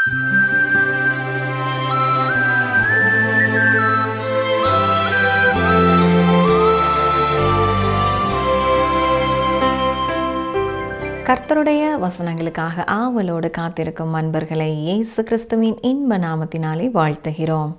கர்த்தருடைய வசனங்களுக்காக ஆவலோடு காத்திருக்கும் அன்பர்களை இயேசு கிறிஸ்துவின் இன்ப நாமத்தினாலே வாழ்த்துகிறோம்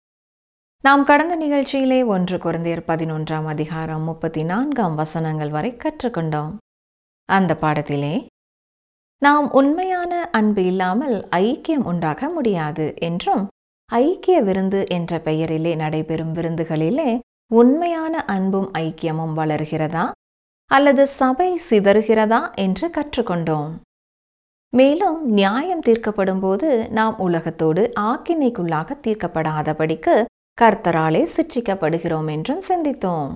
நாம் கடந்த நிகழ்ச்சியிலே ஒன்று குழந்தையர் பதினொன்றாம் அதிகாரம் முப்பத்தி நான்காம் வசனங்கள் வரை கற்றுக்கொண்டோம் அந்த பாடத்திலே நாம் உண்மையான அன்பு இல்லாமல் ஐக்கியம் உண்டாக்க முடியாது என்றும் ஐக்கிய விருந்து என்ற பெயரிலே நடைபெறும் விருந்துகளிலே உண்மையான அன்பும் ஐக்கியமும் வளர்கிறதா அல்லது சபை சிதறுகிறதா என்று கற்றுக்கொண்டோம் மேலும் நியாயம் தீர்க்கப்படும் போது நாம் உலகத்தோடு ஆக்கினைக்குள்ளாக தீர்க்கப்படாதபடிக்கு கர்த்தராலே சிற்றிக்கப்படுகிறோம் என்றும் சிந்தித்தோம்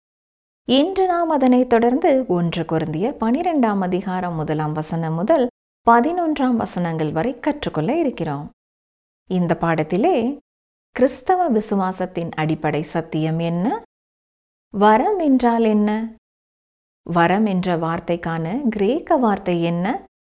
இன்று நாம் அதனைத் தொடர்ந்து ஒன்று குருந்தியர் பனிரெண்டாம் அதிகாரம் முதலாம் வசனம் முதல் பதினொன்றாம் வசனங்கள் வரை கற்றுக்கொள்ள இருக்கிறோம் இந்த பாடத்திலே கிறிஸ்தவ விசுவாசத்தின் அடிப்படை சத்தியம் என்ன வரம் என்றால் என்ன வரம் என்ற வார்த்தைக்கான கிரேக்க வார்த்தை என்ன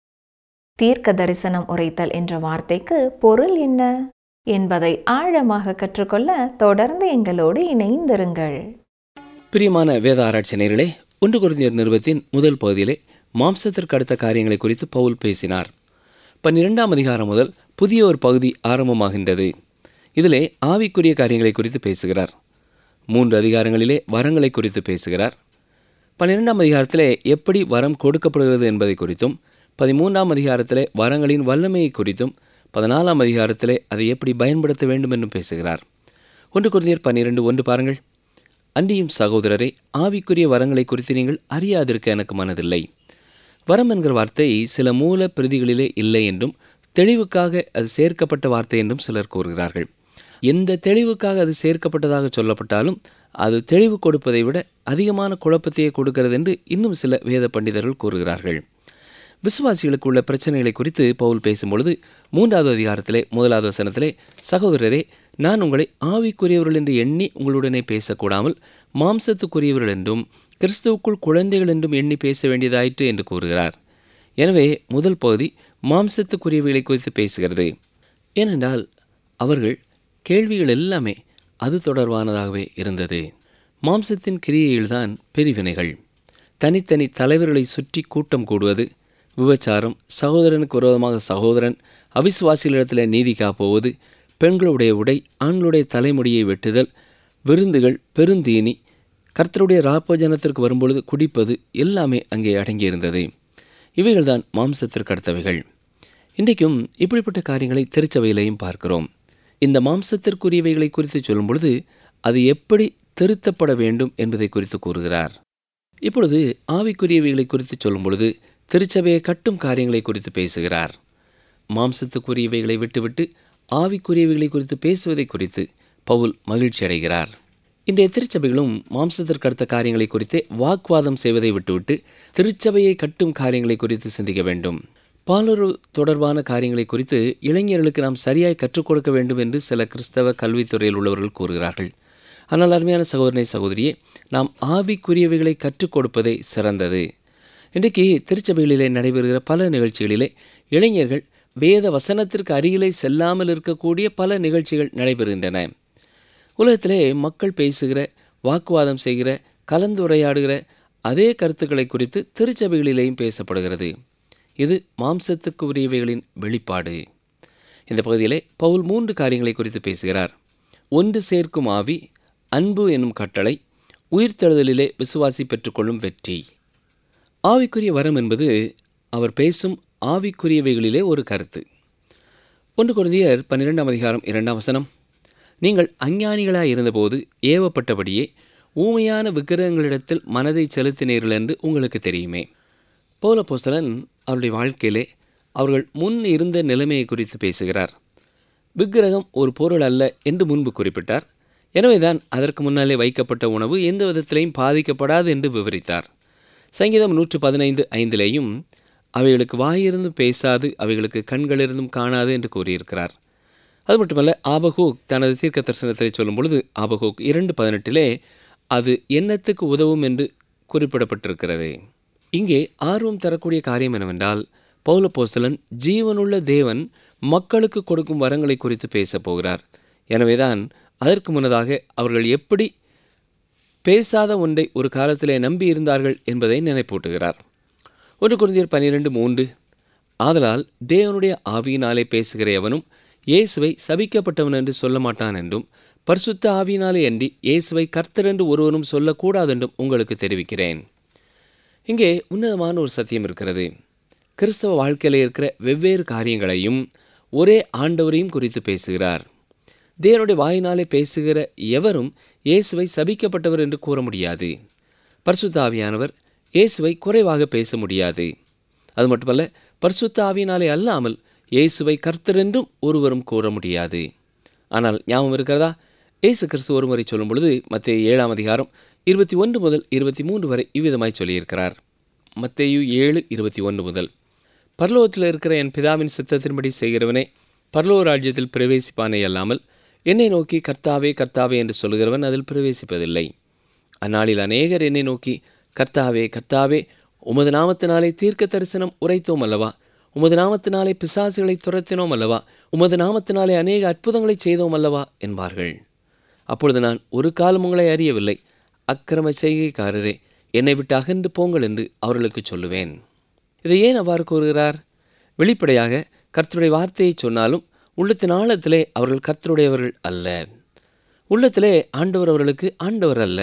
தீர்க்க தரிசனம் உரைத்தல் என்ற வார்த்தைக்கு பொருள் என்ன என்பதை ஆழமாக கற்றுக்கொள்ள தொடர்ந்து எங்களோடு இணைந்திருங்கள் பிரியமான வேத ஆராய்ச்சி நேர்களே ஒன்று குருந்தியர் நிருபத்தின் முதல் பகுதியிலே மாம்சத்திற்கு அடுத்த காரியங்களை குறித்து பவுல் பேசினார் பன்னிரெண்டாம் அதிகாரம் முதல் புதிய ஒரு பகுதி ஆரம்பமாகின்றது இதிலே ஆவிக்குரிய காரியங்களை குறித்து பேசுகிறார் மூன்று அதிகாரங்களிலே வரங்களை குறித்து பேசுகிறார் பன்னிரெண்டாம் அதிகாரத்திலே எப்படி வரம் கொடுக்கப்படுகிறது என்பதை குறித்தும் பதிமூன்றாம் அதிகாரத்திலே வரங்களின் வல்லமையை குறித்தும் பதினாலாம் அதிகாரத்திலே அதை எப்படி பயன்படுத்த வேண்டும் என்றும் பேசுகிறார் ஒன்று குருந்தியர் பன்னிரெண்டு ஒன்று பாருங்கள் அன்றியும் சகோதரரே ஆவிக்குரிய வரங்களை குறித்து நீங்கள் அறியாதிருக்க எனக்கு மனதில்லை வரம் என்கிற வார்த்தை சில மூல பிரதிகளிலே இல்லை என்றும் தெளிவுக்காக அது சேர்க்கப்பட்ட வார்த்தை என்றும் சிலர் கூறுகிறார்கள் எந்த தெளிவுக்காக அது சேர்க்கப்பட்டதாக சொல்லப்பட்டாலும் அது தெளிவு கொடுப்பதை விட அதிகமான குழப்பத்தையே கொடுக்கிறது என்று இன்னும் சில வேத பண்டிதர்கள் கூறுகிறார்கள் விசுவாசிகளுக்கு உள்ள பிரச்சனைகளை குறித்து பவுல் பேசும்பொழுது மூன்றாவது அதிகாரத்திலே முதலாவது வசனத்திலே சகோதரரே நான் உங்களை ஆவிக்குரியவர்கள் என்று எண்ணி உங்களுடனே பேசக்கூடாமல் மாம்சத்துக்குரியவர்கள் என்றும் கிறிஸ்துவுக்குள் குழந்தைகள் என்றும் எண்ணி பேச வேண்டியதாயிற்று என்று கூறுகிறார் எனவே முதல் பகுதி மாம்சத்துக்குரியவைகளை குறித்து பேசுகிறது ஏனென்றால் அவர்கள் கேள்விகள் எல்லாமே அது தொடர்பானதாகவே இருந்தது மாம்சத்தின் கிரியையில்தான் பெரிவினைகள் தனித்தனி தலைவர்களை சுற்றி கூட்டம் கூடுவது விபச்சாரம் சகோதரனுக்கு விரோதமாக சகோதரன் அவிசுவாசிகளிடத்தில் நீதி காப்போவது பெண்களுடைய உடை ஆண்களுடைய தலைமுடியை வெட்டுதல் விருந்துகள் பெருந்தீனி கர்த்தருடைய ராப்போஜனத்திற்கு வரும்பொழுது குடிப்பது எல்லாமே அங்கே அடங்கியிருந்தது இவைகள்தான் மாம்சத்திற்கு அடுத்தவைகள் இன்றைக்கும் இப்படிப்பட்ட காரியங்களை திருச்சபையிலையும் பார்க்கிறோம் இந்த மாம்சத்திற்குரியவைகளை குறித்து சொல்லும் பொழுது அது எப்படி திருத்தப்பட வேண்டும் என்பதை குறித்து கூறுகிறார் இப்பொழுது ஆவிக்குரியவைகளை குறித்து சொல்லும் பொழுது திருச்சபையை கட்டும் காரியங்களை குறித்து பேசுகிறார் மாம்சத்துக்குரியவைகளை விட்டுவிட்டு ஆவிக்குரியவைகளை குறித்து பேசுவதை குறித்து பவுல் மகிழ்ச்சி அடைகிறார் இன்றைய திருச்சபைகளும் மாம்சத்திற்கு அடுத்த காரியங்களை குறித்தே வாக்குவாதம் செய்வதை விட்டுவிட்டு திருச்சபையை கட்டும் காரியங்களை குறித்து சிந்திக்க வேண்டும் பாலுறவு தொடர்பான காரியங்களை குறித்து இளைஞர்களுக்கு நாம் சரியாய் கற்றுக் கொடுக்க வேண்டும் என்று சில கிறிஸ்தவ கல்வித்துறையில் உள்ளவர்கள் கூறுகிறார்கள் ஆனால் அருமையான சகோதரனை சகோதரியே நாம் ஆவிக்குரியவைகளை கற்றுக் கொடுப்பதே சிறந்தது இன்றைக்கு திருச்சபைகளிலே நடைபெறுகிற பல நிகழ்ச்சிகளிலே இளைஞர்கள் வேத வசனத்திற்கு அருகிலே செல்லாமல் இருக்கக்கூடிய பல நிகழ்ச்சிகள் நடைபெறுகின்றன உலகத்திலே மக்கள் பேசுகிற வாக்குவாதம் செய்கிற கலந்துரையாடுகிற அதே கருத்துக்களை குறித்து திருச்சபைகளிலேயும் பேசப்படுகிறது இது மாம்சத்துக்கு உரியவைகளின் வெளிப்பாடு இந்த பகுதியிலே பவுல் மூன்று காரியங்களை குறித்து பேசுகிறார் ஒன்று சேர்க்கும் ஆவி அன்பு என்னும் கட்டளை உயிர்த்தெழுதலிலே விசுவாசி பெற்றுக்கொள்ளும் வெற்றி ஆவிக்குரிய வரம் என்பது அவர் பேசும் ஆவிக்குரியவைகளிலே ஒரு கருத்து ஒன்று குருந்தியர் பன்னிரெண்டாம் அதிகாரம் இரண்டாம் வசனம் நீங்கள் அஞ்ஞானிகளாய் இருந்தபோது ஏவப்பட்டபடியே ஊமையான விக்கிரகங்களிடத்தில் மனதை செலுத்தினீர்கள் என்று உங்களுக்கு தெரியுமே பௌலப்போஸ்தலன் அவருடைய வாழ்க்கையிலே அவர்கள் முன் இருந்த நிலைமையை குறித்து பேசுகிறார் விக்கிரகம் ஒரு பொருள் அல்ல என்று முன்பு குறிப்பிட்டார் எனவேதான் அதற்கு முன்னாலே வைக்கப்பட்ட உணவு எந்த விதத்திலையும் பாதிக்கப்படாது என்று விவரித்தார் சங்கீதம் நூற்று பதினைந்து ஐந்திலேயும் அவைகளுக்கு வாயிருந்தும் பேசாது அவைகளுக்கு கண்களிருந்தும் காணாது என்று கூறியிருக்கிறார் அது மட்டுமல்ல ஆபகூக் தனது தீர்க்க தரிசனத்தை சொல்லும் பொழுது ஆபகூக் இரண்டு பதினெட்டிலே அது எண்ணத்துக்கு உதவும் என்று குறிப்பிடப்பட்டிருக்கிறது இங்கே ஆர்வம் தரக்கூடிய காரியம் என்னவென்றால் பௌலப்போஸ்தலன் ஜீவனுள்ள தேவன் மக்களுக்கு கொடுக்கும் வரங்களை குறித்து பேசப் போகிறார் எனவேதான் அதற்கு முன்னதாக அவர்கள் எப்படி பேசாத ஒன்றை ஒரு காலத்திலே நம்பி இருந்தார்கள் என்பதை நினைப்பூட்டுகிறார் ஒரு குருந்தியர் பன்னிரெண்டு மூன்று ஆதலால் தேவனுடைய ஆவியினாலே பேசுகிற எவனும் இயேசுவை சபிக்கப்பட்டவன் என்று சொல்ல மாட்டான் என்றும் பரிசுத்த ஆவியினாலே அன்றி இயேசுவை கர்த்தர் என்று ஒருவனும் சொல்லக்கூடாதென்றும் உங்களுக்கு தெரிவிக்கிறேன் இங்கே உன்னதமான ஒரு சத்தியம் இருக்கிறது கிறிஸ்தவ வாழ்க்கையில் இருக்கிற வெவ்வேறு காரியங்களையும் ஒரே ஆண்டவரையும் குறித்து பேசுகிறார் தேவனுடைய வாயினாலே பேசுகிற எவரும் இயேசுவை சபிக்கப்பட்டவர் என்று கூற முடியாது பரிசுத்த ஆவியானவர் இயேசுவை குறைவாக பேச முடியாது அது மட்டுமல்ல பரிசுத்த ஆவியினாலே அல்லாமல் இயேசுவை கர்த்தரென்றும் ஒருவரும் கூற முடியாது ஆனால் ஞாபகம் இருக்கிறதா இயேசு கிறிஸ்து ஒருமுறை சொல்லும் பொழுது மத்திய ஏழாம் அதிகாரம் இருபத்தி ஒன்று முதல் இருபத்தி மூன்று வரை இவ்விதமாய் சொல்லியிருக்கிறார் மத்தேயு ஏழு இருபத்தி ஒன்று முதல் பரலோகத்தில் இருக்கிற என் பிதாவின் சித்தத்தின்படி செய்கிறவனே பரலோக ராஜ்யத்தில் பிரவேசிப்பானே அல்லாமல் என்னை நோக்கி கர்த்தாவே கர்த்தாவே என்று சொல்கிறவன் அதில் பிரவேசிப்பதில்லை அந்நாளில் அநேகர் என்னை நோக்கி கர்த்தாவே கர்த்தாவே உமது நாமத்தினாலே தீர்க்க தரிசனம் உரைத்தோம் அல்லவா உமது நாமத்தினாலே பிசாசுகளை துரத்தினோம் அல்லவா உமது நாமத்தினாலே அநேக அற்புதங்களை செய்தோம் அல்லவா என்பார்கள் அப்பொழுது நான் ஒரு காலம் உங்களை அறியவில்லை அக்கிரம செய்கைக்காரரே என்னை விட்டு அகன்று போங்கள் என்று அவர்களுக்கு சொல்லுவேன் இதை ஏன் அவ்வாறு கூறுகிறார் வெளிப்படையாக கர்த்தருடைய வார்த்தையை சொன்னாலும் உள்ளத்தின் ஆழத்திலே அவர்கள் கர்த்தருடையவர்கள் அல்ல உள்ளத்திலே ஆண்டவர் அவர்களுக்கு ஆண்டவர் அல்ல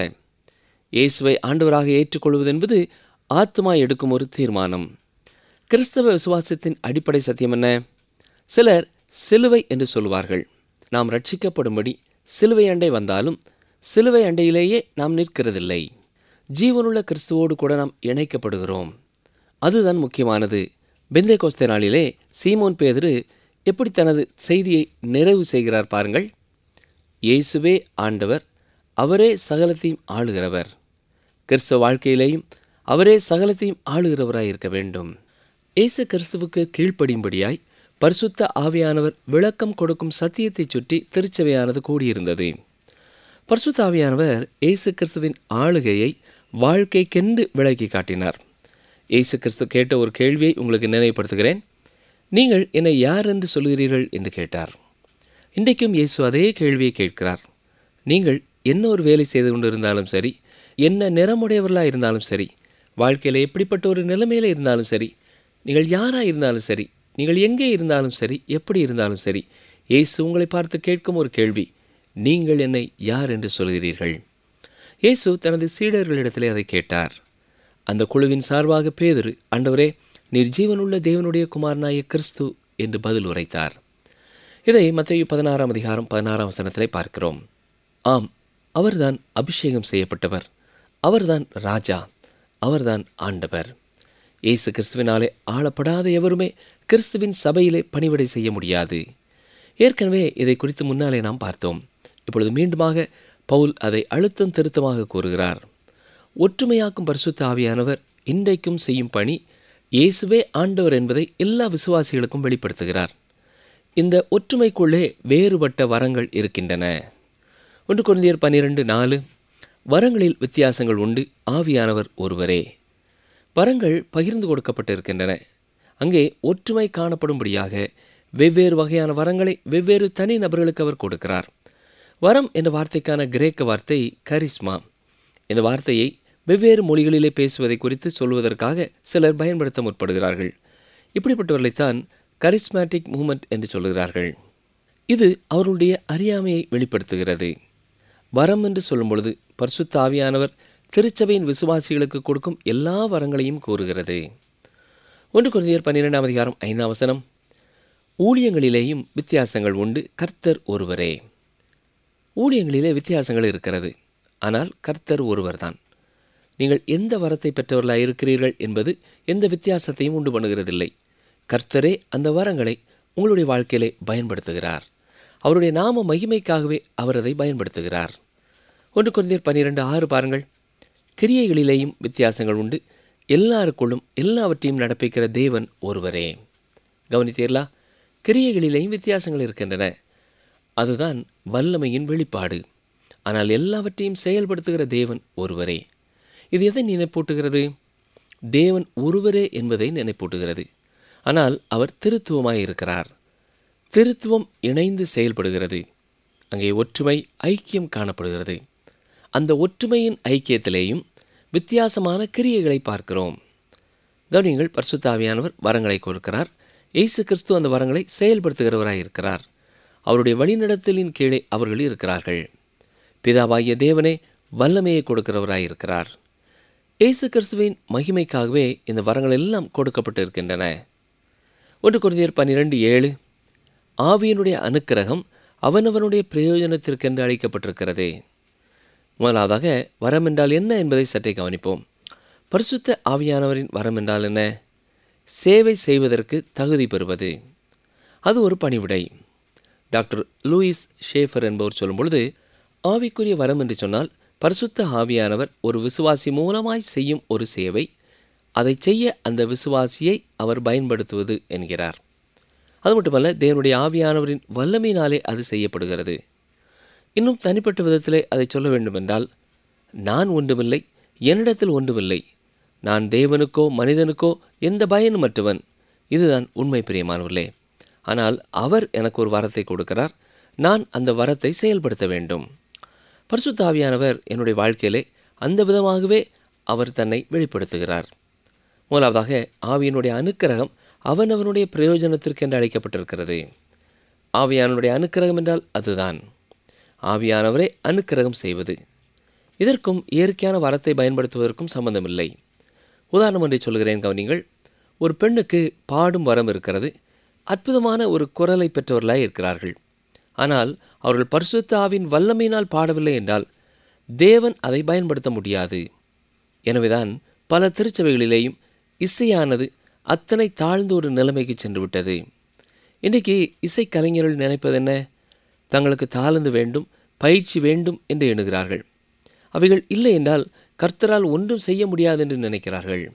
இயேசுவை ஆண்டவராக ஏற்றுக்கொள்வது என்பது ஆத்மா எடுக்கும் ஒரு தீர்மானம் கிறிஸ்தவ விசுவாசத்தின் அடிப்படை சத்தியம் என்ன சிலர் சிலுவை என்று சொல்வார்கள் நாம் ரட்சிக்கப்படும்படி சிலுவை அண்டை வந்தாலும் சிலுவை அண்டையிலேயே நாம் நிற்கிறதில்லை ஜீவனுள்ள கிறிஸ்துவோடு கூட நாம் இணைக்கப்படுகிறோம் அதுதான் முக்கியமானது பெந்தை கோஸ்தே நாளிலே சீமோன் பேதுரு எப்படி தனது செய்தியை நிறைவு செய்கிறார் பாருங்கள் இயேசுவே ஆண்டவர் அவரே சகலத்தையும் ஆளுகிறவர் கிறிஸ்தவ வாழ்க்கையிலேயும் அவரே சகலத்தையும் ஆளுகிறவராய் இருக்க வேண்டும் இயேசு கிறிஸ்துவுக்கு கீழ்ப்படியும்படியாய் பரிசுத்த ஆவியானவர் விளக்கம் கொடுக்கும் சத்தியத்தைச் சுற்றி திருச்சபையானது கூடியிருந்தது பரிசுத்த ஆவியானவர் இயேசு கிறிஸ்துவின் ஆளுகையை வாழ்க்கைக்கென்று விளக்கி காட்டினார் இயேசு கிறிஸ்து கேட்ட ஒரு கேள்வியை உங்களுக்கு நினைவுபடுத்துகிறேன் நீங்கள் என்னை யார் என்று சொல்கிறீர்கள் என்று கேட்டார் இன்றைக்கும் இயேசு அதே கேள்வியை கேட்கிறார் நீங்கள் என்ன ஒரு வேலை செய்து கொண்டிருந்தாலும் சரி என்ன நிறமுடையவர்களாக இருந்தாலும் சரி வாழ்க்கையில் எப்படிப்பட்ட ஒரு நிலைமையில் இருந்தாலும் சரி நீங்கள் யாராக இருந்தாலும் சரி நீங்கள் எங்கே இருந்தாலும் சரி எப்படி இருந்தாலும் சரி இயேசு உங்களை பார்த்து கேட்கும் ஒரு கேள்வி நீங்கள் என்னை யார் என்று சொல்கிறீர்கள் இயேசு தனது சீடர்களிடத்திலே அதை கேட்டார் அந்த குழுவின் சார்பாக பேதுரு ஆண்டவரே நீர் ஜீவனுள்ள தேவனுடைய குமாரனாய கிறிஸ்து என்று பதில் உரைத்தார் இதை மத்திய பதினாறாம் அதிகாரம் பதினாறாம் வசனத்திலே பார்க்கிறோம் ஆம் அவர்தான் அபிஷேகம் செய்யப்பட்டவர் அவர்தான் ராஜா அவர்தான் ஆண்டவர் இயேசு கிறிஸ்துவினாலே ஆளப்படாத எவருமே கிறிஸ்துவின் சபையிலே பணிவிடை செய்ய முடியாது ஏற்கனவே இதை குறித்து முன்னாலே நாம் பார்த்தோம் இப்பொழுது மீண்டுமாக பவுல் அதை அழுத்தம் திருத்தமாக கூறுகிறார் ஒற்றுமையாக்கும் பரிசுத்த ஆவியானவர் இன்றைக்கும் செய்யும் பணி இயேசுவே ஆண்டவர் என்பதை எல்லா விசுவாசிகளுக்கும் வெளிப்படுத்துகிறார் இந்த ஒற்றுமைக்குள்ளே வேறுபட்ட வரங்கள் இருக்கின்றன ஒன்று குழந்தையர் பன்னிரெண்டு நாலு வரங்களில் வித்தியாசங்கள் உண்டு ஆவியானவர் ஒருவரே வரங்கள் பகிர்ந்து கொடுக்கப்பட்டிருக்கின்றன அங்கே ஒற்றுமை காணப்படும்படியாக வெவ்வேறு வகையான வரங்களை வெவ்வேறு தனி நபர்களுக்கு அவர் கொடுக்கிறார் வரம் என்ற வார்த்தைக்கான கிரேக்க வார்த்தை கரிஸ்மா இந்த வார்த்தையை வெவ்வேறு மொழிகளிலே பேசுவதை குறித்து சொல்வதற்காக சிலர் பயன்படுத்த முற்படுகிறார்கள் இப்படிப்பட்டவர்களைத்தான் கரிஸ்மேட்டிக் மூமெண்ட் என்று சொல்கிறார்கள் இது அவர்களுடைய அறியாமையை வெளிப்படுத்துகிறது வரம் என்று சொல்லும் பொழுது பரிசுத்த ஆவியானவர் திருச்சபையின் விசுவாசிகளுக்கு கொடுக்கும் எல்லா வரங்களையும் கூறுகிறது ஒன்று குழந்தையர் பன்னிரெண்டாம் அதிகாரம் ஐந்தாம் வசனம் ஊழியங்களிலேயும் வித்தியாசங்கள் உண்டு கர்த்தர் ஒருவரே ஊழியங்களிலே வித்தியாசங்கள் இருக்கிறது ஆனால் கர்த்தர் ஒருவர்தான் நீங்கள் எந்த வரத்தை பெற்றவர்களாக இருக்கிறீர்கள் என்பது எந்த வித்தியாசத்தையும் உண்டு பண்ணுகிறதில்லை கர்த்தரே அந்த வரங்களை உங்களுடைய வாழ்க்கையிலே பயன்படுத்துகிறார் அவருடைய நாம மகிமைக்காகவே அவர் அதை பயன்படுத்துகிறார் ஒன்று குழந்தையர் பன்னிரெண்டு ஆறு பாருங்கள் கிரியைகளிலேயும் வித்தியாசங்கள் உண்டு எல்லாருக்குள்ளும் எல்லாவற்றையும் நடப்பிக்கிற தேவன் ஒருவரே கவனித்தீர்களா கிரியைகளிலேயும் வித்தியாசங்கள் இருக்கின்றன அதுதான் வல்லமையின் வெளிப்பாடு ஆனால் எல்லாவற்றையும் செயல்படுத்துகிற தேவன் ஒருவரே இது எதை நினைப்பூட்டுகிறது தேவன் ஒருவரே என்பதை நினைப்பூட்டுகிறது ஆனால் அவர் திருத்துவமாய் இருக்கிறார் திருத்துவம் இணைந்து செயல்படுகிறது அங்கே ஒற்றுமை ஐக்கியம் காணப்படுகிறது அந்த ஒற்றுமையின் ஐக்கியத்திலேயும் வித்தியாசமான கிரியைகளை பார்க்கிறோம் கவனியங்கள் பரிசுத்தாவியானவர் வரங்களை கொடுக்கிறார் இயேசு கிறிஸ்து அந்த வரங்களை செயல்படுத்துகிறவராய் இருக்கிறார் அவருடைய வழிநடத்தலின் கீழே அவர்கள் இருக்கிறார்கள் பிதாவாகிய தேவனே வல்லமையை கொடுக்கிறவராய் இருக்கிறார் இயேசு கிறிஸ்துவின் மகிமைக்காகவே இந்த வரங்கள் எல்லாம் கொடுக்கப்பட்டு இருக்கின்றன ஒன்று குருதியர் பன்னிரெண்டு ஏழு ஆவியினுடைய அனுக்கிரகம் அவனவனுடைய பிரயோஜனத்திற்கென்று அளிக்கப்பட்டிருக்கிறது முதலாவதாக வரம் என்றால் என்ன என்பதை சற்றே கவனிப்போம் பரிசுத்த ஆவியானவரின் வரம் என்றால் என்ன சேவை செய்வதற்கு தகுதி பெறுவது அது ஒரு பணிவிடை டாக்டர் லூயிஸ் ஷேஃபர் என்பவர் சொல்லும் பொழுது ஆவிக்குரிய வரம் என்று சொன்னால் பரிசுத்த ஆவியானவர் ஒரு விசுவாசி மூலமாய் செய்யும் ஒரு சேவை அதை செய்ய அந்த விசுவாசியை அவர் பயன்படுத்துவது என்கிறார் அது மட்டுமல்ல தேவனுடைய ஆவியானவரின் வல்லமையினாலே அது செய்யப்படுகிறது இன்னும் தனிப்பட்ட விதத்திலே அதை சொல்ல வேண்டுமென்றால் நான் ஒன்றுமில்லை என்னிடத்தில் ஒன்றுமில்லை நான் தேவனுக்கோ மனிதனுக்கோ எந்த பயனுமற்றவன் இதுதான் உண்மை பிரியமானவர்களே ஆனால் அவர் எனக்கு ஒரு வரத்தை கொடுக்கிறார் நான் அந்த வரத்தை செயல்படுத்த வேண்டும் பரிசுத்தாவியானவர் என்னுடைய வாழ்க்கையிலே அந்த விதமாகவே அவர் தன்னை வெளிப்படுத்துகிறார் முதலாவதாக ஆவியினுடைய அனுக்கிரகம் அவனவனுடைய பிரயோஜனத்திற்கென்று அழைக்கப்பட்டிருக்கிறது ஆவியானவருடைய அனுக்கிரகம் என்றால் அதுதான் ஆவியானவரே அனுக்கிரகம் செய்வது இதற்கும் இயற்கையான வரத்தை பயன்படுத்துவதற்கும் சம்பந்தமில்லை உதாரணம் ஒன்றை சொல்கிறேன் கவனிங்கள் ஒரு பெண்ணுக்கு பாடும் வரம் இருக்கிறது அற்புதமான ஒரு குரலை பெற்றவர்களாய் இருக்கிறார்கள் ஆனால் அவர்கள் பரிசுத்த ஆவின் வல்லமையினால் பாடவில்லை என்றால் தேவன் அதை பயன்படுத்த முடியாது எனவேதான் பல திருச்சபைகளிலேயும் இசையானது அத்தனை தாழ்ந்த ஒரு நிலைமைக்கு சென்று விட்டது இன்றைக்கு இசைக்கலைஞர்கள் நினைப்பது என்ன தங்களுக்கு தாளந்து வேண்டும் பயிற்சி வேண்டும் என்று எண்ணுகிறார்கள் அவைகள் இல்லை என்றால் கர்த்தரால் ஒன்றும் செய்ய முடியாது என்று நினைக்கிறார்கள்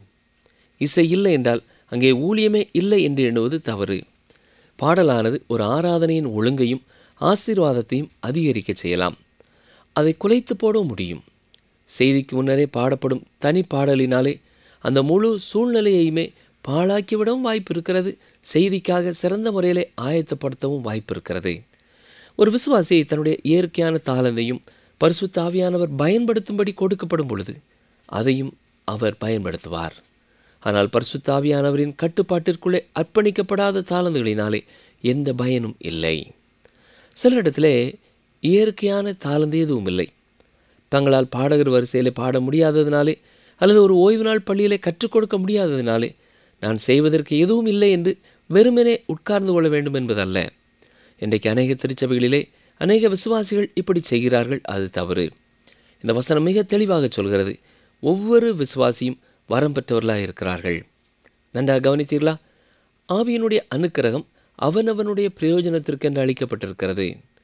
இசை இல்லை என்றால் அங்கே ஊழியமே இல்லை என்று எண்ணுவது தவறு பாடலானது ஒரு ஆராதனையின் ஒழுங்கையும் ஆசீர்வாதத்தையும் அதிகரிக்க செய்யலாம் அதை குலைத்து போடவும் முடியும் செய்திக்கு முன்னரே பாடப்படும் தனி பாடலினாலே அந்த முழு சூழ்நிலையையுமே பாழாக்கிவிடவும் வாய்ப்பு இருக்கிறது செய்திக்காக சிறந்த முறையிலே ஆயத்தப்படுத்தவும் வாய்ப்பு இருக்கிறது ஒரு விசுவாசி தன்னுடைய இயற்கையான தாளந்தையும் பரிசுத்தாவியானவர் பயன்படுத்தும்படி கொடுக்கப்படும் பொழுது அதையும் அவர் பயன்படுத்துவார் ஆனால் பரிசுத்தாவியானவரின் கட்டுப்பாட்டிற்குள்ளே அர்ப்பணிக்கப்படாத தாளந்துகளினாலே எந்த பயனும் இல்லை சிலரிடத்திலே இயற்கையான தாளந்து எதுவும் இல்லை தங்களால் பாடகர் வரிசையில் பாட முடியாததினாலே அல்லது ஒரு ஓய்வு நாள் பள்ளியிலே கற்றுக் கொடுக்க முடியாததினாலே நான் செய்வதற்கு எதுவும் இல்லை என்று வெறுமனே உட்கார்ந்து கொள்ள வேண்டும் என்பதல்ல இன்றைக்கு அநேக திருச்சபைகளிலே அநேக விசுவாசிகள் இப்படி செய்கிறார்கள் அது தவறு இந்த வசனம் மிக தெளிவாக சொல்கிறது ஒவ்வொரு விசுவாசியும் வரம் பெற்றவர்களாக இருக்கிறார்கள் நன்றாக கவனித்தீர்களா ஆவியினுடைய அனுக்கிரகம் அவனவனுடைய பிரயோஜனத்திற்கென்று அளிக்கப்பட்டிருக்கிறது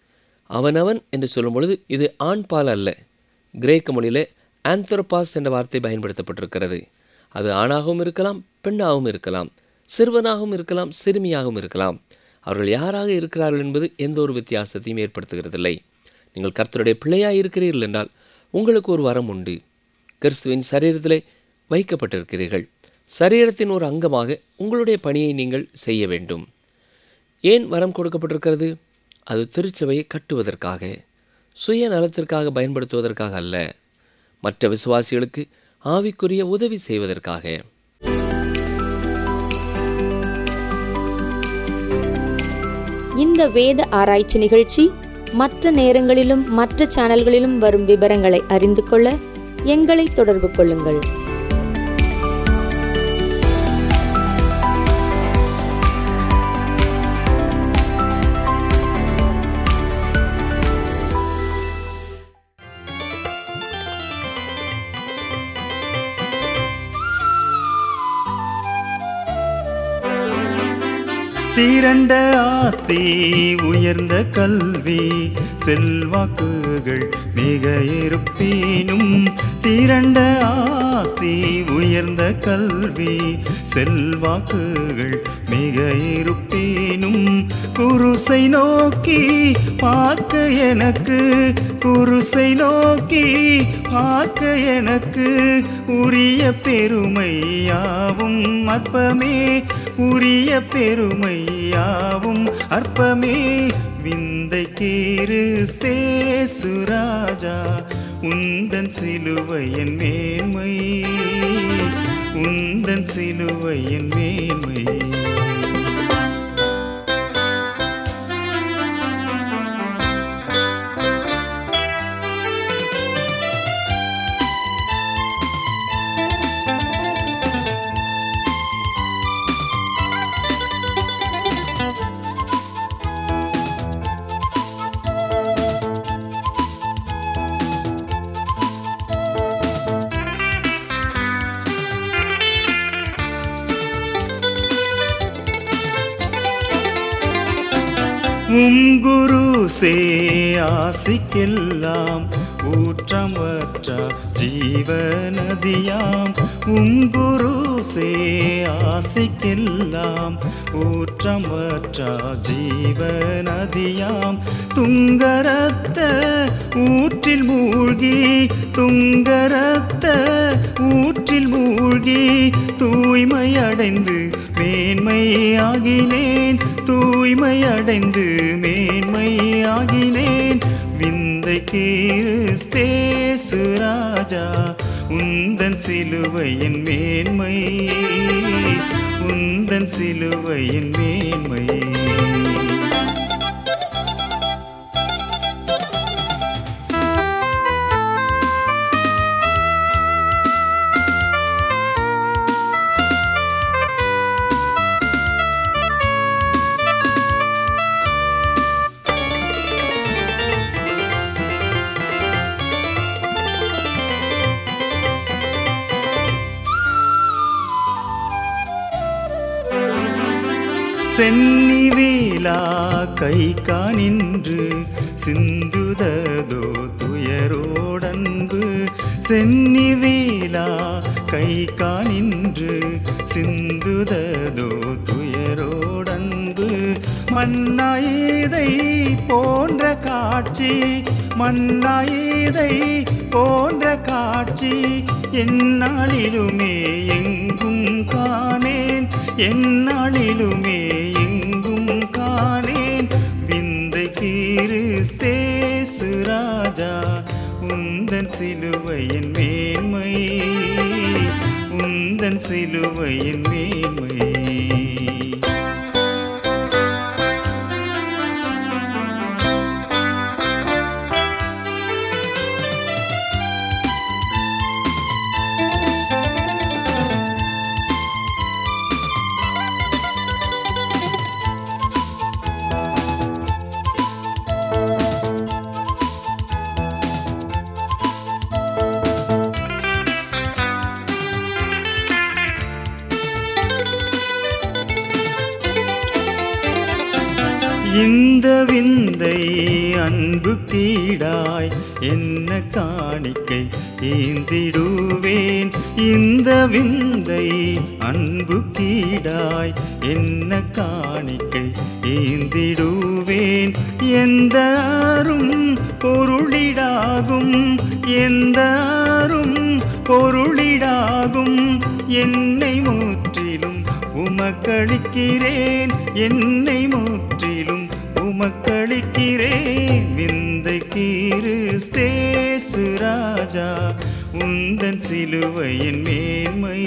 அவனவன் என்று சொல்லும் பொழுது இது ஆண் பால் அல்ல கிரேக்க மொழியிலே ஆந்த்ரோபாஸ் என்ற வார்த்தை பயன்படுத்தப்பட்டிருக்கிறது அது ஆணாகவும் இருக்கலாம் பெண்ணாகவும் இருக்கலாம் சிறுவனாகவும் இருக்கலாம் சிறுமியாகவும் இருக்கலாம் அவர்கள் யாராக இருக்கிறார்கள் என்பது எந்த ஒரு வித்தியாசத்தையும் ஏற்படுத்துகிறதில்லை நீங்கள் கர்த்தருடைய பிள்ளையாக இருக்கிறீர்கள் என்றால் உங்களுக்கு ஒரு வரம் உண்டு கிறிஸ்துவின் சரீரத்திலே வைக்கப்பட்டிருக்கிறீர்கள் சரீரத்தின் ஒரு அங்கமாக உங்களுடைய பணியை நீங்கள் செய்ய வேண்டும் ஏன் வரம் கொடுக்கப்பட்டிருக்கிறது அது திருச்சபையை கட்டுவதற்காக சுய நலத்திற்காக பயன்படுத்துவதற்காக அல்ல மற்ற விசுவாசிகளுக்கு ஆவிக்குரிய உதவி செய்வதற்காக இந்த வேத ஆராய்ச்சி நிகழ்ச்சி மற்ற நேரங்களிலும் மற்ற சேனல்களிலும் வரும் விவரங்களை அறிந்து கொள்ள எங்களை தொடர்பு கொள்ளுங்கள் திரண்ட ஆஸ்தி உயர்ந்த கல்வி செல்வாக்குகள் மிக இருப்பினும் திரண்ட ஆஸ்தி உயர்ந்த கல்வி செல்வாக்குகள் மிக இருப்பினும் குருசை நோக்கி பார்க்க எனக்கு குருசை நோக்கி பார்க்க எனக்கு உரிய பெருமையாவும் அற்பமே உரிய பெருமையாவும் அற்பமே விந்தை கீருஸ்தேசு ராஜா உந்தன் சிலுவையின் மேன்மை உந்தன் சிலுவையின் மேன்மை உம் குரு சே ஆசிக்கெல்லாம் ஊற்றமற்ற ஜீவநதியாம் உம் குரு சே ஆசிக்கெல்லாம் ஊற்றமற்ற ஜீவநதியாம் துங்கரத்த ஊற்றில் மூழ்கி துங்கரத்த ஊற்றில் மூழ்கி தூய்மை அடைந்து மேன்மையாகினேன் தூய்மை அடைந்து மேன்மையாகினேன் விந்தை கீருஸ்தேசு ராஜா உந்தன் சிலுவையின் மேன்மை உந்தன் சிலுவையின் மேன்மை சென்னிவேலா கை காணின்று சிந்துததோ துயரோடன்பு சென்னிவேலா கை காணின்று சிந்துததோ துயரோடன்பு மண்ணாயதை போன்ற காட்சி மண்ணாயதை போன்ற காட்சி எந்நாளிலுமே எங்கும் காணேன் எந்நாளிலுமே எங்கும் காணேன் விந்தை கீருஸ்தேசு ராஜா உந்தன் சிலுவையின் மேன்மை உந்தன் சிலுவையின் மேன்மை இந்த விந்தை அன்பு கீடாய் என்ன காணிக்கை ஏந்திடுவேன் இந்த விந்தை அன்பு கீடாய் என்ன காணிக்கை ஏந்திடுவேன் எந்த அரும் பொருளிடாகும் எந்த அரும் பொருளிடாகும் என்னை முற்றிலும் உமக்களிக்கிறேன் என்னை முற்றிலும் உமக்களிக்கிறேன் விந்தை கீருஸ்தேசு ராஜா உந்தன் சிலுவையின் மேன்மை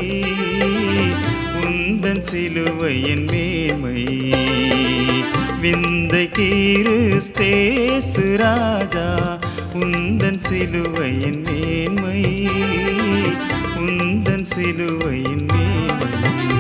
உந்தன் சிலுவையின் மேன்மை விந்தை கீருஸ்தேசு ராஜா உந்தன் சிலுவையின் மேன்மை உந்தன் சிலுவையின் மேன்மை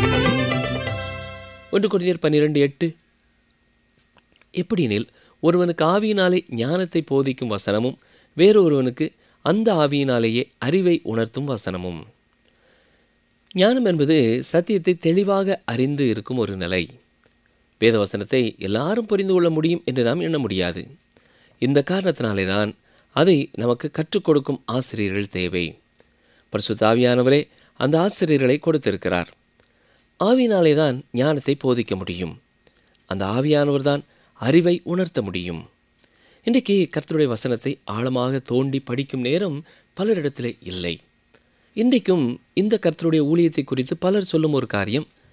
ஒன்று கொரிந்தியர் பன்னிரெண்டு எட்டு எப்படியெனில் ஒருவனுக்கு ஆவியினாலே ஞானத்தை போதிக்கும் வசனமும் வேறொருவனுக்கு அந்த ஆவியினாலேயே அறிவை உணர்த்தும் வசனமும் ஞானம் என்பது சத்தியத்தை தெளிவாக அறிந்து இருக்கும் ஒரு நிலை வேதவசனத்தை எல்லாரும் புரிந்து கொள்ள முடியும் என்று நாம் எண்ண முடியாது இந்த காரணத்தினாலே தான் அதை நமக்கு கற்றுக் கொடுக்கும் ஆசிரியர்கள் தேவை பரிசுத்த ஆவியானவரே அந்த ஆசிரியர்களை கொடுத்திருக்கிறார் ஆவியினாலே தான் ஞானத்தை போதிக்க முடியும் அந்த ஆவியானவர் தான் அறிவை உணர்த்த முடியும் இன்றைக்கு கர்த்தருடைய வசனத்தை ஆழமாக தோண்டி படிக்கும் நேரம் பலரிடத்திலே இல்லை இன்றைக்கும் இந்த கர்த்தருடைய ஊழியத்தை குறித்து பலர் சொல்லும் ஒரு காரியம்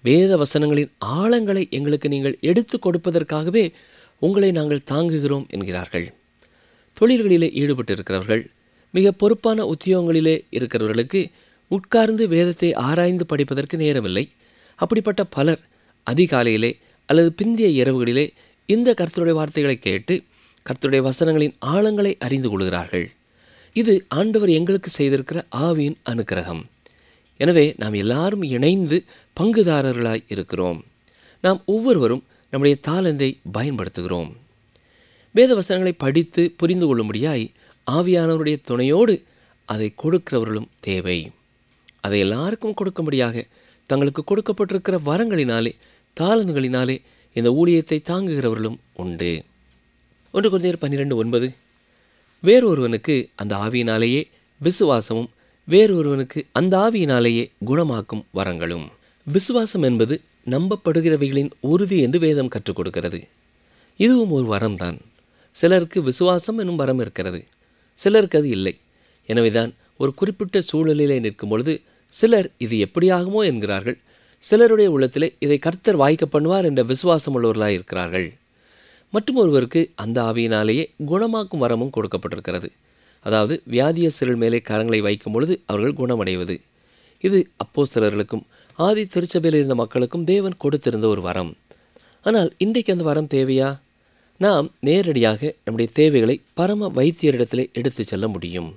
வேத வசனங்களின் ஆழங்களை எங்களுக்கு நீங்கள் எடுத்து கொடுப்பதற்காகவே உங்களை நாங்கள் தாங்குகிறோம் என்கிறார்கள் தொழில்களிலே ஈடுபட்டு இருக்கிறவர்கள் மிக பொறுப்பான உத்தியோகங்களிலே இருக்கிறவர்களுக்கு உட்கார்ந்து வேதத்தை ஆராய்ந்து படிப்பதற்கு நேரமில்லை அப்படிப்பட்ட பலர் அதிகாலையிலே அல்லது பிந்திய இரவுகளிலே இந்த கர்த்தருடைய வார்த்தைகளை கேட்டு கர்த்தருடைய வசனங்களின் ஆழங்களை அறிந்து கொள்கிறார்கள் இது ஆண்டவர் எங்களுக்கு செய்திருக்கிற ஆவியின் அனுக்கிரகம் எனவே நாம் எல்லாரும் இணைந்து பங்குதாரர்களாய் இருக்கிறோம் நாம் ஒவ்வொருவரும் நம்முடைய தாளந்தை பயன்படுத்துகிறோம் வேத வசனங்களை படித்து புரிந்து கொள்ளும்படியாய் ஆவியானவருடைய துணையோடு அதை கொடுக்கிறவர்களும் தேவை அதை எல்லாருக்கும் கொடுக்கும்படியாக தங்களுக்கு கொடுக்கப்பட்டிருக்கிற வரங்களினாலே தாளந்துகளினாலே இந்த ஊழியத்தை தாங்குகிறவர்களும் உண்டு ஒன்று குழந்தையர் பன்னிரெண்டு ஒன்பது வேறொருவனுக்கு அந்த ஆவியினாலேயே விசுவாசமும் வேறொருவனுக்கு அந்த ஆவியினாலேயே குணமாக்கும் வரங்களும் விசுவாசம் என்பது நம்பப்படுகிறவைகளின் உறுதி என்று வேதம் கற்றுக் கொடுக்கிறது இதுவும் ஒரு வரம்தான் சிலருக்கு விசுவாசம் என்னும் வரம் இருக்கிறது சிலருக்கு அது இல்லை எனவேதான் ஒரு குறிப்பிட்ட சூழலிலே நிற்கும் பொழுது சிலர் இது எப்படியாகுமோ என்கிறார்கள் சிலருடைய உள்ளத்திலே இதை கர்த்தர் வாய்க்க பண்ணுவார் என்ற விசுவாசம் உள்ளவர்களாக இருக்கிறார்கள் மற்றும் ஒருவருக்கு அந்த ஆவியினாலேயே குணமாக்கும் வரமும் கொடுக்கப்பட்டிருக்கிறது அதாவது வியாதியஸ்தர்கள் மேலே கரங்களை வைக்கும் பொழுது அவர்கள் குணமடைவது இது அப்போஸ்தலர்களுக்கும் ஆதி திருச்சபையில் இருந்த மக்களுக்கும் தேவன் கொடுத்திருந்த ஒரு வரம் ஆனால் இன்றைக்கு அந்த வரம் தேவையா நாம் நேரடியாக நம்முடைய தேவைகளை பரம வைத்தியரிடத்திலே எடுத்து செல்ல முடியும்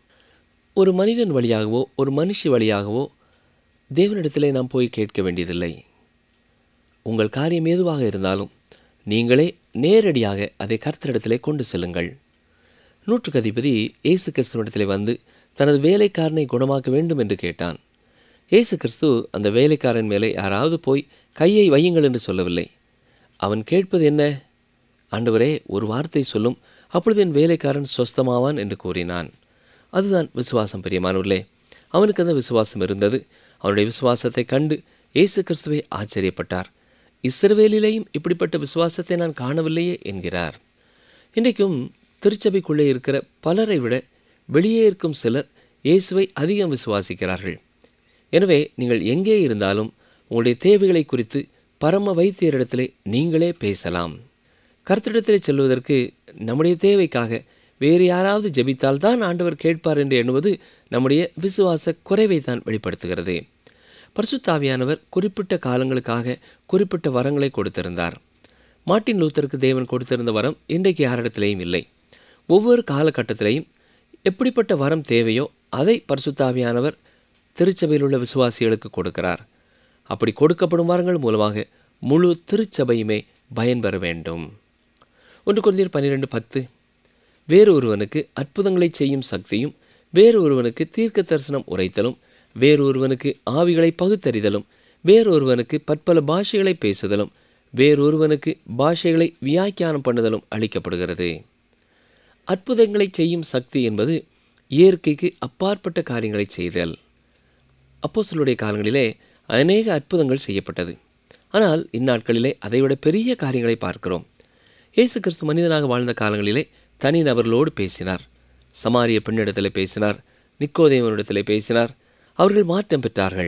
ஒரு மனிதன் வழியாகவோ ஒரு மனுஷி வழியாகவோ தேவனிடத்திலே நாம் போய் கேட்க வேண்டியதில்லை உங்கள் காரியம் எதுவாக இருந்தாலும் நீங்களே நேரடியாக அதை கர்த்தரிடத்திலே கொண்டு செல்லுங்கள் நூற்றுக்கு அதிபதி இயேசு கிறிஸ்துவனிடத்திலே வந்து தனது வேலைக்காரனை குணமாக்க வேண்டும் என்று கேட்டான் இயேசு கிறிஸ்து அந்த வேலைக்காரன் மேலே யாராவது போய் கையை வையுங்கள் என்று சொல்லவில்லை அவன் கேட்பது என்ன ஆண்டவரே ஒரு வார்த்தை சொல்லும் அப்பொழுது என் வேலைக்காரன் சொஸ்தமாவான் என்று கூறினான் அதுதான் விசுவாசம் பிரியமானவர்களே அவனுக்கு அந்த விசுவாசம் இருந்தது அவனுடைய விசுவாசத்தை கண்டு இயேசு கிறிஸ்துவை ஆச்சரியப்பட்டார் இஸ்ரவேலிலேயும் இப்படிப்பட்ட விசுவாசத்தை நான் காணவில்லையே என்கிறார் இன்றைக்கும் திருச்சபைக்குள்ளே இருக்கிற பலரை விட வெளியே இருக்கும் சிலர் இயேசுவை அதிகம் விசுவாசிக்கிறார்கள் எனவே நீங்கள் எங்கே இருந்தாலும் உங்களுடைய தேவைகளை குறித்து பரம வைத்தியரிடத்திலே நீங்களே பேசலாம் கர்த்தரிடத்திலே செல்வதற்கு நம்முடைய தேவைக்காக வேறு யாராவது ஜெபித்தால் தான் ஆண்டவர் கேட்பார் என்று எண்ணுவது நம்முடைய விசுவாச குறைவை தான் வெளிப்படுத்துகிறது பரிசுத்தாவியானவர் குறிப்பிட்ட காலங்களுக்காக குறிப்பிட்ட வரங்களை கொடுத்திருந்தார் மார்ட்டின் லூத்தருக்கு தேவன் கொடுத்திருந்த வரம் இன்றைக்கு யாரிடத்திலேயும் இல்லை ஒவ்வொரு காலகட்டத்திலையும் எப்படிப்பட்ட வரம் தேவையோ அதை பரிசுத்தாவியானவர் திருச்சபையில் உள்ள விசுவாசிகளுக்கு கொடுக்கிறார் அப்படி கொடுக்கப்படும் வரங்கள் மூலமாக முழு திருச்சபையுமே பயன்பெற வேண்டும் ஒன்று குழந்தையர் பன்னிரெண்டு பத்து வேறு ஒருவனுக்கு அற்புதங்களை செய்யும் சக்தியும் வேறு ஒருவனுக்கு தீர்க்க தரிசனம் உரைத்தலும் வேறு ஒருவனுக்கு ஆவிகளை பகுத்தறிதலும் வேறொருவனுக்கு பற்பல பாஷைகளை பேசுதலும் வேறொருவனுக்கு பாஷைகளை வியாக்கியானம் பண்ணுதலும் அளிக்கப்படுகிறது அற்புதங்களை செய்யும் சக்தி என்பது இயற்கைக்கு அப்பாற்பட்ட காரியங்களை செய்தல் அப்போஸ்தலருடைய காலங்களிலே அநேக அற்புதங்கள் செய்யப்பட்டது ஆனால் இந்நாட்களிலே அதைவிட பெரிய காரியங்களை பார்க்கிறோம் இயேசு கிறிஸ்து மனிதனாக வாழ்ந்த காலங்களிலே தனி நபர்களோடு பேசினார் சமாரிய பெண்ணிடத்தில் பேசினார் நிக்கோதேவனிடத்தில் பேசினார் அவர்கள் மாற்றம் பெற்றார்கள்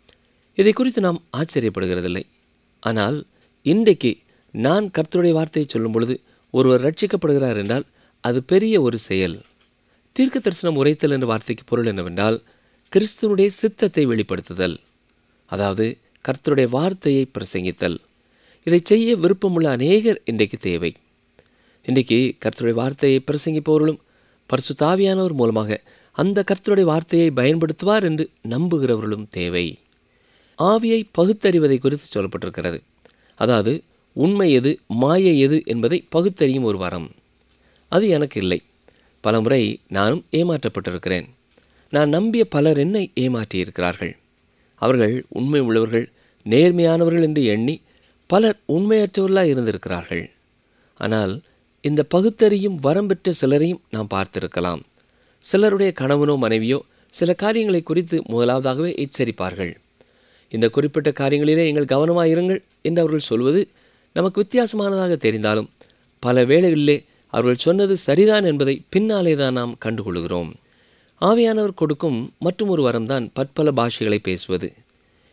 இதை குறித்து நாம் ஆச்சரியப்படுகிறதில்லை ஆனால் இன்றைக்கு நான் கர்த்தருடைய வார்த்தையை சொல்லும் பொழுது ஒருவர் ரட்சிக்கப்படுகிறார் என்றால் அது பெரிய ஒரு செயல் தீர்க்க தரிசனம் உரைத்தல் என்ற வார்த்தைக்கு பொருள் என்னவென்றால் கிறிஸ்துவனுடைய சித்தத்தை வெளிப்படுத்துதல் அதாவது கர்த்தருடைய வார்த்தையை பிரசங்கித்தல் இதை செய்ய விருப்பமுள்ள அநேகர் இன்றைக்கு தேவை இன்றைக்கு கர்த்தருடைய வார்த்தையை பிரசங்கிப்பவர்களும் பரிசுத்தாவியானவர் மூலமாக அந்த கர்த்தருடைய வார்த்தையை பயன்படுத்துவார் என்று நம்புகிறவர்களும் தேவை ஆவியை பகுத்தறிவதை குறித்து சொல்லப்பட்டிருக்கிறது அதாவது உண்மை எது மாயை எது என்பதை பகுத்தறியும் ஒரு வரம் அது எனக்கு இல்லை பலமுறை நானும் ஏமாற்றப்பட்டிருக்கிறேன் நான் நம்பிய பலர் என்னை ஏமாற்றியிருக்கிறார்கள் அவர்கள் உண்மை உள்ளவர்கள் நேர்மையானவர்கள் என்று எண்ணி பலர் உண்மையற்றவர்களாக இருந்திருக்கிறார்கள் ஆனால் இந்த பகுத்தறியும் வரம் பெற்ற சிலரையும் நாம் பார்த்திருக்கலாம் சிலருடைய கணவனோ மனைவியோ சில காரியங்களை குறித்து முதலாவதாகவே எச்சரிப்பார்கள் இந்த குறிப்பிட்ட காரியங்களிலே எங்கள் கவனமாக இருங்கள் என்று அவர்கள் சொல்வது நமக்கு வித்தியாசமானதாக தெரிந்தாலும் பல வேளைகளிலே அவர்கள் சொன்னது சரிதான் என்பதை பின்னாலே தான் நாம் கண்டுகொள்கிறோம் ஆவியானவர் கொடுக்கும் மற்றும் ஒரு வரம்தான் பற்பல பாஷைகளை பேசுவது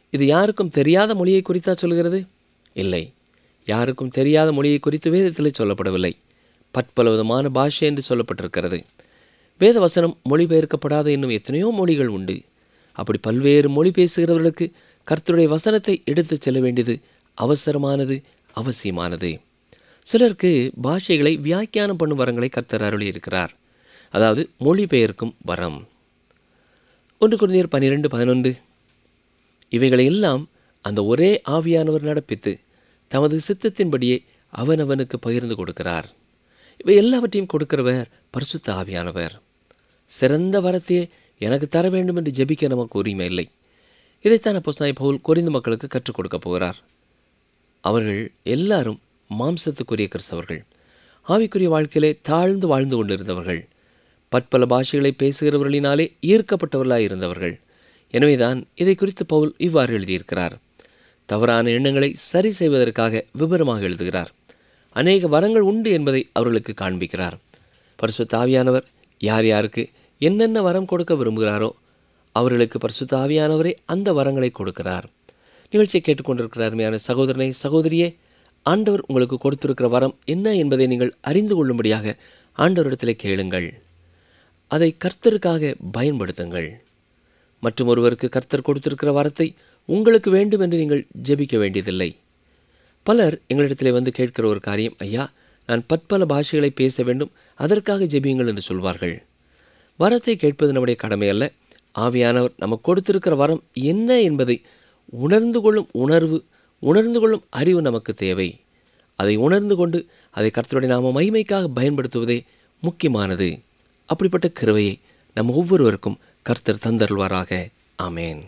இது யாருக்கும் தெரியாத மொழியை குறித்தா சொல்கிறது இல்லை யாருக்கும் தெரியாத மொழியை குறித்து வேதத்தில் சொல்லப்படவில்லை பற்பல விதமான பாஷை என்று சொல்லப்பட்டிருக்கிறது வேத வசனம் மொழிபெயர்க்கப்படாத இன்னும் எத்தனையோ மொழிகள் உண்டு அப்படி பல்வேறு மொழி பேசுகிறவர்களுக்கு கர்த்தருடைய வசனத்தை எடுத்துச் செல்ல வேண்டியது அவசரமானது அவசியமானது சிலருக்கு பாஷைகளை வியாக்கியானம் பண்ணும் வரங்களை கர்த்தர் அருளியிருக்கிறார் அதாவது மொழிபெயர்க்கும் வரம் ஒன்று குருந்தியர் பன்னிரெண்டு பதினொன்று இவைகளை எல்லாம் அந்த ஒரே ஆவியானவர் நடப்பித்து தமது சித்தத்தின்படியே அவனவனுக்கு பகிர்ந்து கொடுக்கிறார் இவை எல்லாவற்றையும் கொடுக்கிறவர் பரிசுத்த ஆவியானவர் சிறந்த வரத்தையே எனக்கு தர வேண்டும் என்று ஜெபிக்க நமக்கு உரிமை இல்லை இதைத்தான் அப்போஸ்தலனாகிய பவுல் கொரிந்து மக்களுக்கு கற்றுக் கொடுக்கப் போகிறார் அவர்கள் எல்லாரும் மாம்சத்துக்குரிய கிறிஸ்தவர்கள் ஆவிக்குரிய வாழ்க்கையிலே தாழ்ந்து வாழ்ந்து கொண்டிருந்தவர்கள் பற்பல பாஷைகளை பேசுகிறவர்களினாலே ஈர்க்கப்பட்டவர்களாய் இருந்தவர்கள் எனவேதான் இதை குறித்து பவுல் இவ்வாறு எழுதியிருக்கிறார் தவறான எண்ணங்களை சரி செய்வதற்காக விவரமாக எழுதுகிறார் அநேக வரங்கள் உண்டு என்பதை அவர்களுக்கு காண்பிக்கிறார் பரிசுத்த ஆவியானவர் யார் யாருக்கு என்னென்ன வரம் கொடுக்க விரும்புகிறாரோ அவர்களுக்கு பரிசுத்த ஆவியானவரே அந்த வரங்களை கொடுக்கிறார் நிகழ்ச்சியை கேட்டுக்கொண்டிருக்கிற அருமையான சகோதரனை சகோதரியே ஆண்டவர் உங்களுக்கு கொடுத்திருக்கிற வரம் என்ன என்பதை நீங்கள் அறிந்து கொள்ளும்படியாக ஆண்டவரிடத்திலே கேளுங்கள் அதை கர்த்தருக்காக பயன்படுத்துங்கள் மற்றும் ஒருவருக்கு கர்த்தர் கொடுத்திருக்கிற வரத்தை உங்களுக்கு வேண்டும் என்று நீங்கள் ஜெபிக்க வேண்டியதில்லை பலர் எங்களிடத்திலே வந்து கேட்கிற ஒரு காரியம் ஐயா நான் பற்பல பாஷைகளை பேச வேண்டும் அதற்காக ஜெபியுங்கள் என்று சொல்வார்கள் வரத்தை கேட்பது நம்முடைய கடமை அல்ல ஆவியானவர் நமக்கு கொடுத்திருக்கிற வரம் என்ன என்பதை உணர்ந்து கொள்ளும் உணர்வு உணர்ந்து கொள்ளும் அறிவு நமக்கு தேவை அதை உணர்ந்து கொண்டு அதை கர்த்தருடைய நாம மகிமைக்காக பயன்படுத்துவதே முக்கியமானது அப்படிப்பட்ட கிருவையை நம் ஒவ்வொருவருக்கும் கர்த்தர் தந்தருள்வாராக ஆமேன்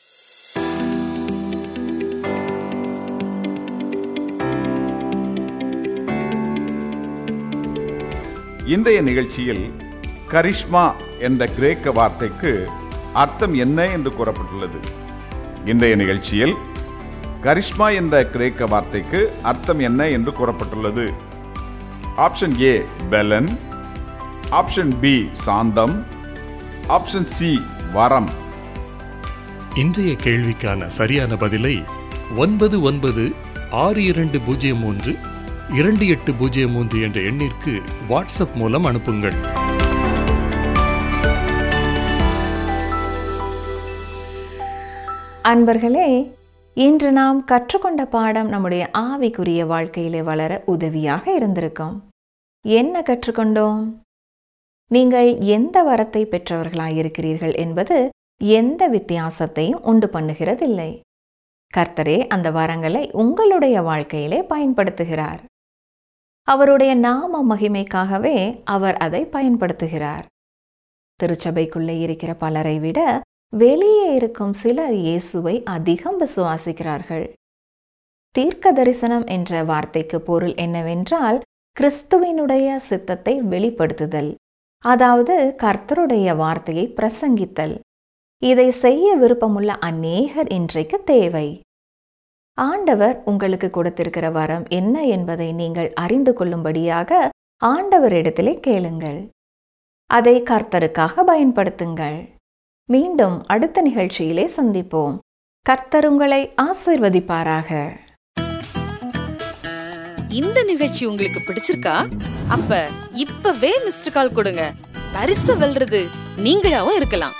இன்றைய நிகழ்ச்சியில் கரிஷ்மா என்ற கிரேக்க வார்த்தைக்கு அர்த்தம் என்ன என்று கூறப்பட்டுள்ளது இன்றைய நிகழ்ச்சியில் கரிஷ்மா என்ற கிரேக்க வார்த்தைக்கு அர்த்தம் என்ன என்று கூறப்பட்டுள்ளது ஆப்ஷன் ஏ பெலன் ஆப்ஷன் பி சாந்தம் ஆப்ஷன் சி வரம் இன்றைய கேள்விக்கான சரியான பதிலை ஒன்பது ஒன்பது ஆறு இரண்டு பூஜ்ஜியம் மூன்று இரண்டு எட்டு பூஜ்ஜியம் மூன்று என்ற எண்ணிற்கு வாட்ஸ்அப் மூலம் அனுப்புங்கள் அன்பர்களே இன்று நாம் கற்றுக்கொண்ட பாடம் நம்முடைய ஆவிக்குரிய வாழ்க்கையிலே வளர உதவியாக இருந்திருக்கும் என்ன கற்றுக்கொண்டோம் நீங்கள் எந்த வரத்தை பெற்றவர்களாயிருக்கிறீர்கள் என்பது எந்த வித்தியாசத்தையும் உண்டு பண்ணுகிறதில்லை கர்த்தரே அந்த வரங்களை உங்களுடைய வாழ்க்கையிலே பயன்படுத்துகிறார் அவருடைய நாம மகிமைக்காகவே அவர் அதை பயன்படுத்துகிறார் திருச்சபைக்குள்ளே இருக்கிற பலரை விட வெளியே இருக்கும் சிலர் இயேசுவை அதிகம் விசுவாசிக்கிறார்கள் தீர்க்க தரிசனம் என்ற வார்த்தைக்கு பொருள் என்னவென்றால் கிறிஸ்துவினுடைய சித்தத்தை வெளிப்படுத்துதல் அதாவது கர்த்தருடைய வார்த்தையை பிரசங்கித்தல் இதை செய்ய விருப்பமுள்ள அநேகர் இன்றைக்கு தேவை ஆண்டவர் உங்களுக்கு கொடுத்திருக்கிற வரம் என்ன என்பதை நீங்கள் அறிந்து கொள்ளும்படியாக ஆண்டவரிடத்திலே கேளுங்கள் அதை கர்த்தருக்காக பயன்படுத்துங்கள் மீண்டும் அடுத்த நிகழ்ச்சியிலே சந்திப்போம் கர்த்தர் உங்களை ஆசிர்வதிப்பாராக இந்த நிகழ்ச்சி உங்களுக்கு பிடிச்சிருக்கா அப்ப இப்பவே மிஸ்டர் கால் கொடுங்க பரிசு வெல்றது நீங்களாவும் இருக்கலாம்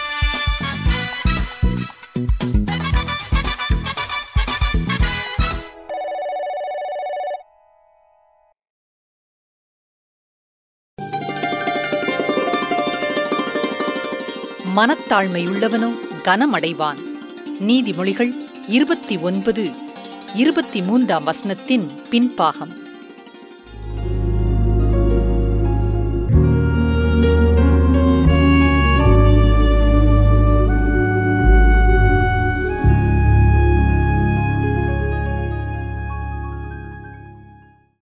மனத்தாழ்மையுள்ளவனோ கனமடைவான் நீதிமொழிகள் இருபத்தி ஒன்பது இருபத்தி மூன்றாம் வசனத்தின் பின்பாகம்